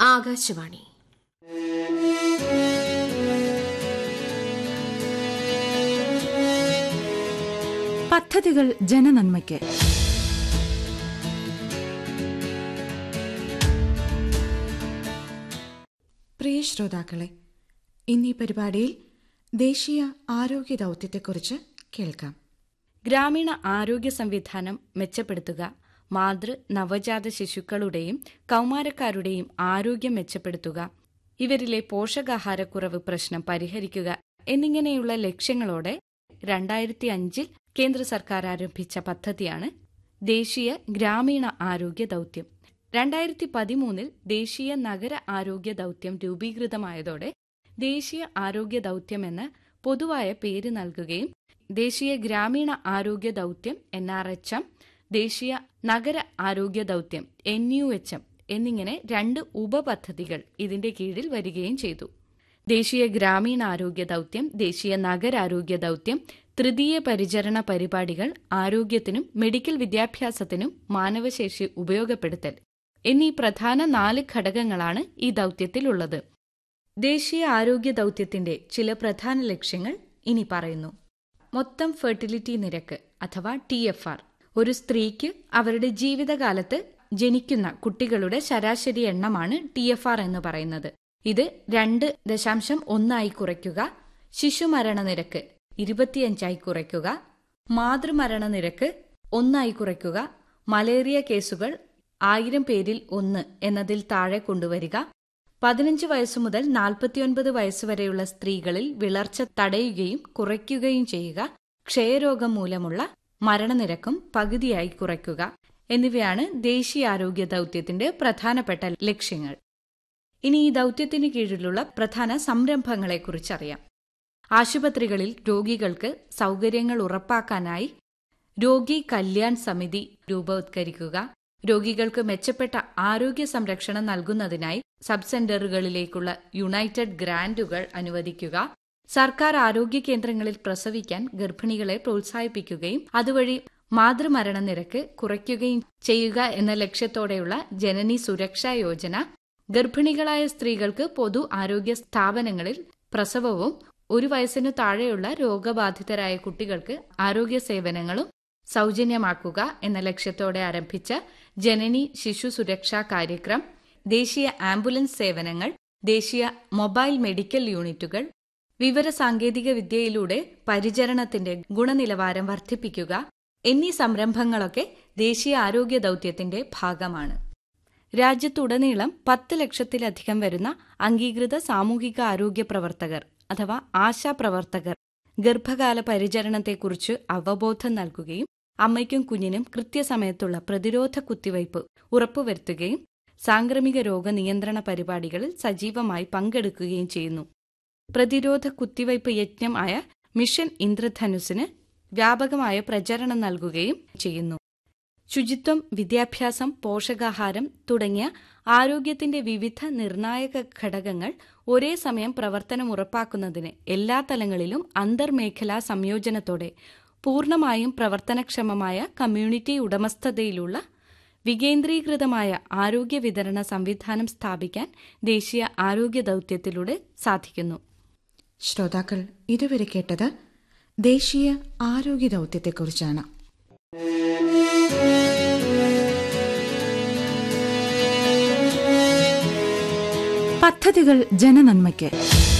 ആകാശവാണി പദ്ധതികൾ ജനനന്മയ്ക്ക് പ്രിയ ശ്രോതാക്കളെ ഇന്നീ പരിപാടിയിൽ ദേശീയ ആരോഗ്യ ദൗത്യത്തെക്കുറിച്ച് കേൾക്കാം ഗ്രാമീണ ആരോഗ്യ സംവിധാനം മെച്ചപ്പെടുത്തുക മാതൃ നവജാത ശിശുക്കളുടെയും കൗമാരക്കാരുടെയും ആരോഗ്യം മെച്ചപ്പെടുത്തുക ഇവരിലെ പോഷകാഹാരക്കുറവ് പ്രശ്നം പരിഹരിക്കുക എന്നിങ്ങനെയുള്ള ലക്ഷ്യങ്ങളോടെ രണ്ടായിരത്തി അഞ്ചിൽ കേന്ദ്ര സർക്കാർ ആരംഭിച്ച പദ്ധതിയാണ് ദേശീയ ഗ്രാമീണ ആരോഗ്യ ദൗത്യം രണ്ടായിരത്തി പതിമൂന്നിൽ ദേശീയ നഗര ആരോഗ്യ ദൗത്യം രൂപീകൃതമായതോടെ ദേശീയ ആരോഗ്യ ദൗത്യം എന്ന പൊതുവായ പേര് നൽകുകയും ദേശീയ ഗ്രാമീണ ആരോഗ്യ ദൗത്യം എൻ ആർ എച്ച് എം ദേശീയ നഗര ആരോഗ്യ ദൗത്യം എൻ യു എച്ച് എം എന്നിങ്ങനെ രണ്ട് ഉപപദ്ധതികൾ ഇതിന്റെ കീഴിൽ വരികയും ചെയ്തു ദേശീയ ഗ്രാമീണ ആരോഗ്യ ദൗത്യം ദേശീയ നഗരാരോഗ്യ ദൗത്യം തൃതീയ പരിചരണ പരിപാടികൾ ആരോഗ്യത്തിനും മെഡിക്കൽ വിദ്യാഭ്യാസത്തിനും മാനവശേഷി ഉപയോഗപ്പെടുത്തൽ എന്നീ പ്രധാന നാല് ഘടകങ്ങളാണ് ഈ ദൗത്യത്തിലുള്ളത് ദേശീയ ആരോഗ്യ ദൗത്യത്തിന്റെ ചില പ്രധാന ലക്ഷ്യങ്ങൾ ഇനി പറയുന്നു മൊത്തം ഫെർട്ടിലിറ്റി നിരക്ക് അഥവാ ടി എഫ് ആർ ഒരു സ്ത്രീക്ക് അവരുടെ ജീവിതകാലത്ത് ജനിക്കുന്ന കുട്ടികളുടെ ശരാശരി എണ്ണമാണ് ടി എഫ് ആർ എന്ന് പറയുന്നത് ഇത് രണ്ട് ദശാംശം ഒന്നായി കുറയ്ക്കുക ശിശുമരണ നിരക്ക് ഇരുപത്തിയഞ്ചായി കുറയ്ക്കുക മാതൃമരണ നിരക്ക് ഒന്നായി കുറയ്ക്കുക മലേറിയ കേസുകൾ ആയിരം പേരിൽ ഒന്ന് എന്നതിൽ താഴെ കൊണ്ടുവരിക പതിനഞ്ച് വയസ്സു മുതൽ നാൽപ്പത്തിയൊൻപത് വയസ്സുവരെയുള്ള സ്ത്രീകളിൽ വിളർച്ച തടയുകയും കുറയ്ക്കുകയും ചെയ്യുക ക്ഷയരോഗം മൂലമുള്ള മരണനിരക്കും പകുതിയായി കുറയ്ക്കുക എന്നിവയാണ് ദേശീയ ആരോഗ്യ ദൗത്യത്തിന്റെ പ്രധാനപ്പെട്ട ലക്ഷ്യങ്ങൾ ഇനി ഈ ദൗത്യത്തിന് കീഴിലുള്ള പ്രധാന സംരംഭങ്ങളെക്കുറിച്ചറിയാം ആശുപത്രികളിൽ രോഗികൾക്ക് സൗകര്യങ്ങൾ ഉറപ്പാക്കാനായി രോഗി കല്യാൺ സമിതി രൂപവത്കരിക്കുക രോഗികൾക്ക് മെച്ചപ്പെട്ട ആരോഗ്യ സംരക്ഷണം നൽകുന്നതിനായി സബ് സെന്ററുകളിലേക്കുള്ള യുണൈറ്റഡ് ഗ്രാന്റുകൾ അനുവദിക്കുക സർക്കാർ ആരോഗ്യ കേന്ദ്രങ്ങളിൽ പ്രസവിക്കാൻ ഗർഭിണികളെ പ്രോത്സാഹിപ്പിക്കുകയും അതുവഴി മാതൃമരണ നിരക്ക് കുറയ്ക്കുകയും ചെയ്യുക എന്ന ലക്ഷ്യത്തോടെയുള്ള ജനനി സുരക്ഷാ യോജന ഗർഭിണികളായ സ്ത്രീകൾക്ക് പൊതു ആരോഗ്യ സ്ഥാപനങ്ങളിൽ പ്രസവവും ഒരു വയസ്സിനു താഴെയുള്ള രോഗബാധിതരായ കുട്ടികൾക്ക് ആരോഗ്യ സേവനങ്ങളും സൗജന്യമാക്കുക എന്ന ലക്ഷ്യത്തോടെ ആരംഭിച്ച ജനനി ശിശു സുരക്ഷാ കാര്യക്രം ദേശീയ ആംബുലൻസ് സേവനങ്ങൾ ദേശീയ മൊബൈൽ മെഡിക്കൽ യൂണിറ്റുകൾ വിവര സാങ്കേതിക വിദ്യയിലൂടെ പരിചരണത്തിന്റെ ഗുണനിലവാരം വർദ്ധിപ്പിക്കുക എന്നീ സംരംഭങ്ങളൊക്കെ ദേശീയ ആരോഗ്യ ദൗത്യത്തിന്റെ ഭാഗമാണ് രാജ്യത്തുടനീളം പത്ത് ലക്ഷത്തിലധികം വരുന്ന അംഗീകൃത സാമൂഹിക ആരോഗ്യ പ്രവർത്തകർ അഥവാ ആശാ പ്രവർത്തകർ ഗർഭകാല പരിചരണത്തെക്കുറിച്ച് അവബോധം നൽകുകയും അമ്മയ്ക്കും കുഞ്ഞിനും കൃത്യസമയത്തുള്ള പ്രതിരോധ കുത്തിവയ്പ് ഉറപ്പുവരുത്തുകയും സാംക്രമിക രോഗ നിയന്ത്രണ പരിപാടികളിൽ സജീവമായി പങ്കെടുക്കുകയും ചെയ്യുന്നു പ്രതിരോധ കുത്തിവയ്പ് യജ്ഞം ആയ മിഷൻ ഇന്ദ്രധനുസിന് വ്യാപകമായ പ്രചരണം നൽകുകയും ചെയ്യുന്നു ശുചിത്വം വിദ്യാഭ്യാസം പോഷകാഹാരം തുടങ്ങിയ ആരോഗ്യത്തിന്റെ വിവിധ നിർണായക ഘടകങ്ങൾ ഒരേ സമയം പ്രവർത്തനം ഉറപ്പാക്കുന്നതിന് എല്ലാ തലങ്ങളിലും അന്തർമേഖലാ സംയോജനത്തോടെ പൂർണ്ണമായും പ്രവർത്തനക്ഷമമായ കമ്മ്യൂണിറ്റി ഉടമസ്ഥതയിലുള്ള വികേന്ദ്രീകൃതമായ ആരോഗ്യ വിതരണ സംവിധാനം സ്ഥാപിക്കാൻ ദേശീയ ആരോഗ്യ ദൗത്യത്തിലൂടെ സാധിക്കുന്നു ശ്രോതാക്കൾ ഇതുവരെ കേട്ടത് ദേശീയ ആരോഗ്യ ദൗത്യത്തെക്കുറിച്ചാണ് പദ്ധതികൾ ജനനന്മയ്ക്ക്